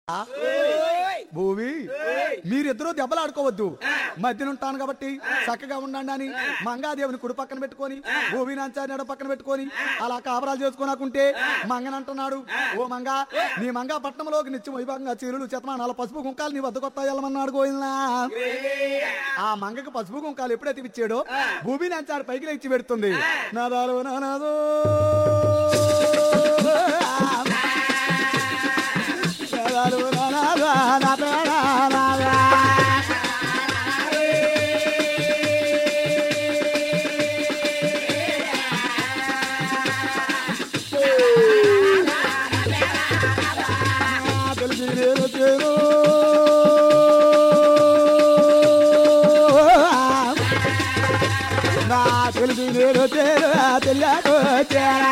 భూమి మీరిద్దరూ దెబ్బలాడుకోవద్దు మధ్యన ఉంటాను కాబట్టి చక్కగా ఉండండి అని మంగాదేవిని కుడి పక్కన పెట్టుకొని భూమి నాంచారి నడ పక్కన పెట్టుకొని అలా కాపరాలు చేసుకున్నాకుంటే మంగనంటున్నాడు ఓ మంగ నీ మంగా పట్టణంలోకి నిత్యం వైభవంగా చీరులు చెత్తమానాల పసుపు కుంకాలు నీ వద్ద కొత్త వెళ్ళమన్నాడు గోయిల్నా ఆ మంగకు పసుపు కుంకాలు ఎప్పుడైతే ఇచ్చాడో భూమి నాంచారు పైకి లేచి పెడుతుంది నాదాలు నానాదో నాదాలు నానాదా నాదా నాదా తెలిసి నేను చేరు నా తెలిసి నేను చేరు తెలియకు చేరా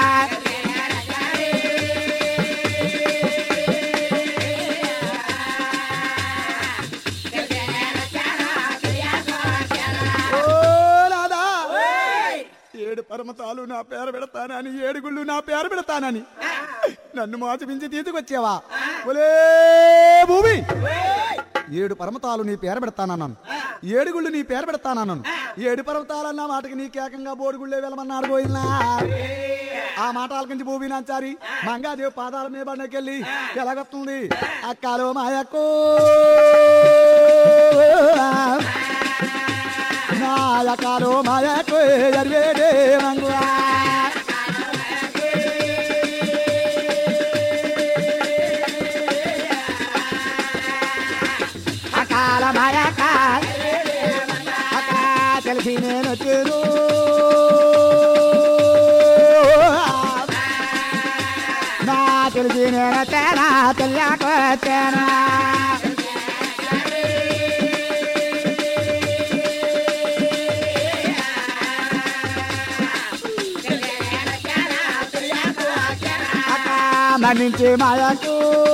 ఓ నాదా ఏడు పరమతాలు నా పేరు పెడతానని ఏడుగుళ్ళు నా పేరు పెడతానని నన్ను మోసపించి తీసుకొచ్చావా ఒలే భూమి ఏడు పర్వతాలు నీ పేరు పెడతానన్నాను ఏడుగుళ్ళు నీ పేరు పెడతానన్నాను ఏడు పర్వతాలన్న మాటకి నీ కేకంగా బోడుగుళ్ళే వెళ్ళమన్నాడు పోయినా ఆ మాట ఆలకించి భూమి నాచారి మంగాదేవి పాదాల మీద బండకెళ్ళి ఎలాగొస్తుంది అక్కలో మాయక్కో నాయకాలో మాయకు ఎరివేడే మంగువా అకాల మాయక అకా తెలిసి నేను చేరు నా తెలిసి నేను తేనా తెలియకు తేనా మన్నించి మాయకు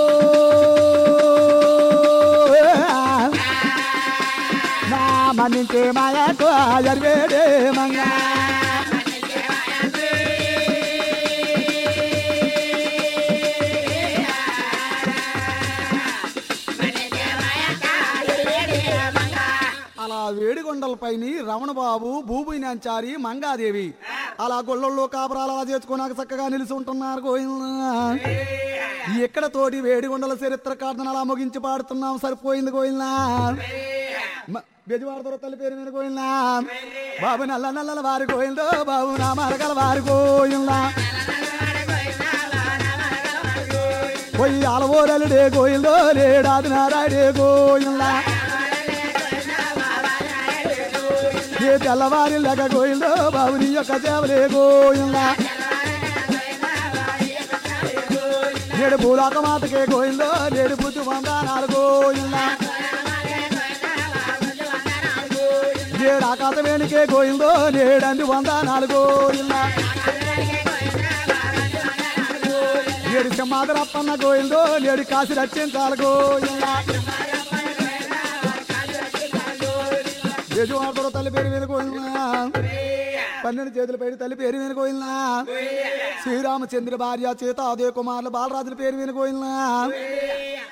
నా మన్నించి మాయకు అజర్వేడే మంగ అలా వేడిగొండలపైని రమణబాబు భూభుయి నాంచారి మంగాదేవి అలా గొళ్ళల్లో కాపురాలు అలా చేసుకున్నాక చక్కగా నిలిచి ఉంటున్నారు గోవిందా ఎక్కడ తోటి వేడిగొండల చరిత్ర కాదని అలా ముగించి పాడుతున్నాం సరిపోయింది గోవిందా బెజవాడతో తల్లి పేరు మీద గోవిందా బాబు నల్ల నల్లల వారి గోవిందో బాబు నా మరగల వారి గోవిందా పోయి అలవోరలుడే గోయిల్దో లేడాది నారాయడే గోయిల్దా ఏ తెల్లవారి లెక్క గోయిల్దో బాబు నీ యొక్క సేవలే గోయిల్దా నేడు భూలోక మాతకే గోయిల్దో నేడు బుద్ధి వందనాలు గోయిల్దా నేడు ఆకాశ వేణికే గోయిల్దో నేడంది వందనాలు గోయిల్దా నేడు సింహాదరప్పన్న గోయిల్దో నేడు కాసి రక్షించాలి గోయిల్దా యజమానుడు తల్లి పేరు మీద గోయిల్దా పన్నెండు చేతుల పైన తల్లి పేరు మీద గోయిల్దా శ్రీరామచంద్ర భార్య చేత అదే కుమారుల బాలరాజుల పేరు మీద గోయిల్దా